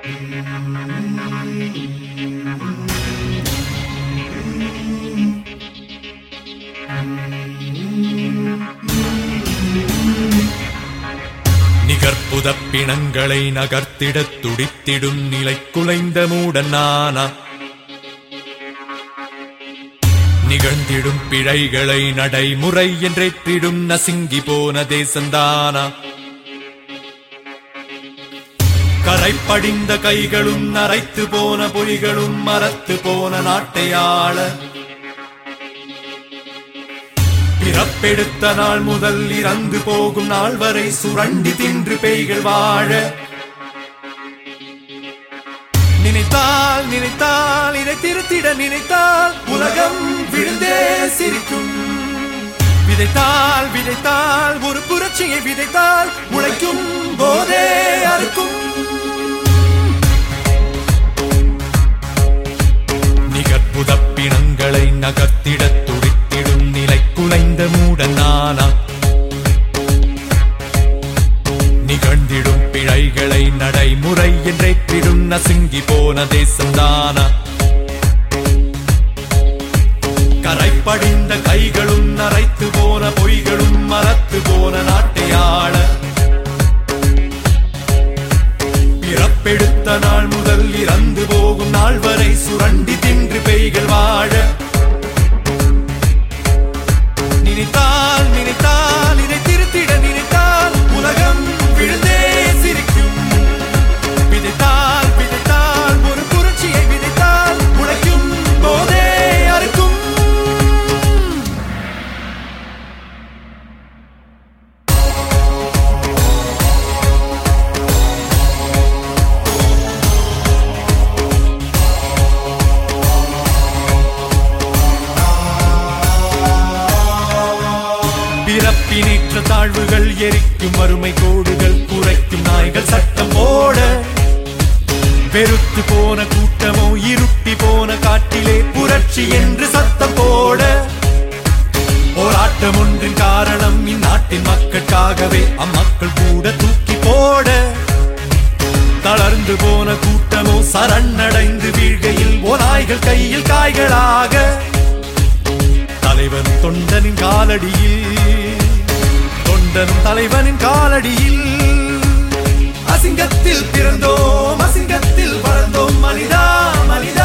நிகர்ப்புதப் பிணங்களை நகர்த்திடத் துடித்திடும் நிலை குலைந்த மூடன் நானா நிகழ்ந்திடும் பிழைகளை நடைமுறை என்றேற்றிடும் நசுங்கி போன தேசந்தானா கரைப்படிந்த கைகளும் நரைத்து போன பொய்களும் மரத்து போன நாட்டையாள பிறப்பெடுத்த நாள் முதல் இறந்து போகும் நாள் வரை சுரண்டி தின்று பேய்கள் வாழ நினைத்தால் நினைத்தால் இதை திருத்திட நினைத்தால் உலகம் விழுந்தே சிரிக்கும் விதைத்தால் விதைத்தால் ஒரு புரட்சியை விதைத்தால் முளைக்கும் போதே அறுக்கும் நிகற்புதப் பிணங்களை நகர்த்திடத் துடித்திடும் நிலை குலைந்த மூடன் நானா நிகழ்ந்திடும் பிழைகளை நடைமுறை என்றேற்றிடும் நசுங்கி போன தேசம்தானா கரைப்படிந்த கைகளும் நரைத்து போன பொய்களும் மரத்து போன நாட்டையாள பிறப்பெடுத்த நாள் முதல் இறந்து போகும் நாள் வரை சுரண்டி தின்று பெய்கள் வாழ நினைத்தால் நினைத்தால் இதை திருத்திட நினைத்தால் உலகம் விழுந்தே சிரிக்கும் விதைத்தால் விதைத்தால் ஒரு புரட்சியை விதைத்தால் முளைக்கும் போதே அறுக்கும் பிறப்பினேற்ற தாழ்வுகள் எரிக்கும் வறுமை கோடுகள் குறைக்கும் நாய்கள் சட்டம் போட பெருத்து போன கூட்டமோ இருட்டி போன காட்டிலே புரட்சி என்று சத்தம் போட போராட்டம் ஒன்றின் காரணம் இந்நாட்டின் மக்களுக்காகவே அம்மக்கள் கூட தூக்கி போட தளர்ந்து போன கூட்டமோ சரணடைந்து வீழ்கையில் ஓநாய்கள் கையில் காய்களாக தலைவன் தொண்டனின் காலடியில் தொண்டன் தலைவனின் காலடியில் அசிங்கத்தில் பிறந்தோம் அசிங்கத்தில் வளர்ந்தோம் மனிதா மனிதா